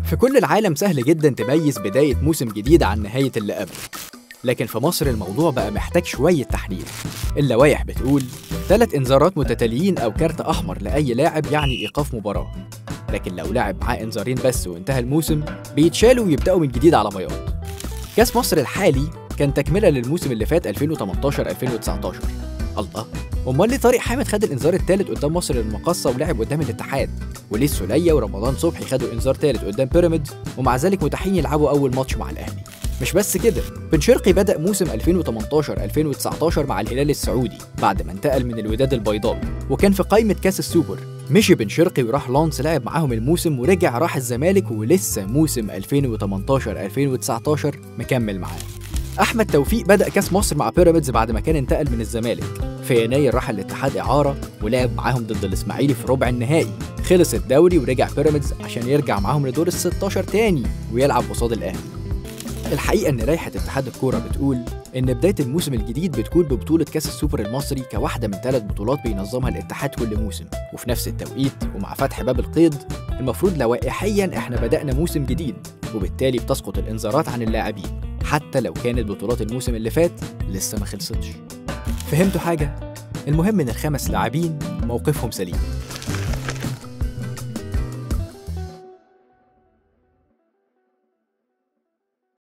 في كل العالم سهل جدا تميز بداية موسم جديد عن نهاية اللي قبله لكن في مصر الموضوع بقى محتاج شوية تحليل اللوائح بتقول ثلاث إنذارات متتاليين أو كارت أحمر لأي لاعب يعني إيقاف مباراة لكن لو لاعب معاه إنذارين بس وانتهى الموسم بيتشالوا ويبدأوا من جديد على بياض كاس مصر الحالي كان تكملة للموسم اللي فات 2018 2019 الله امال ليه طارق حامد خد الانذار الثالث قدام مصر للمقصه ولعب قدام الاتحاد وليه السوليه ورمضان صبحي خدوا انذار ثالث قدام بيراميدز ومع ذلك متاحين يلعبوا اول ماتش مع الاهلي مش بس كده بن شرقي بدا موسم 2018 2019 مع الهلال السعودي بعد ما انتقل من الوداد البيضاوي وكان في قائمه كاس السوبر مشي بن شرقي وراح لانس لعب معاهم الموسم ورجع راح الزمالك ولسه موسم 2018 2019 مكمل معاه احمد توفيق بدا كاس مصر مع بيراميدز بعد ما كان انتقل من الزمالك في يناير راح الاتحاد اعاره ولعب معاهم ضد الاسماعيلي في ربع النهائي خلص الدوري ورجع بيراميدز عشان يرجع معاهم لدور ال 16 تاني ويلعب قصاد الاهلي الحقيقه ان لائحه اتحاد الكوره بتقول ان بدايه الموسم الجديد بتكون ببطوله كاس السوبر المصري كواحده من ثلاث بطولات بينظمها الاتحاد كل موسم وفي نفس التوقيت ومع فتح باب القيد المفروض لوائحيا احنا بدانا موسم جديد وبالتالي بتسقط الانذارات عن اللاعبين حتى لو كانت بطولات الموسم اللي فات لسه ما خلصتش فهمتوا حاجه المهم ان الخمس لاعبين موقفهم سليم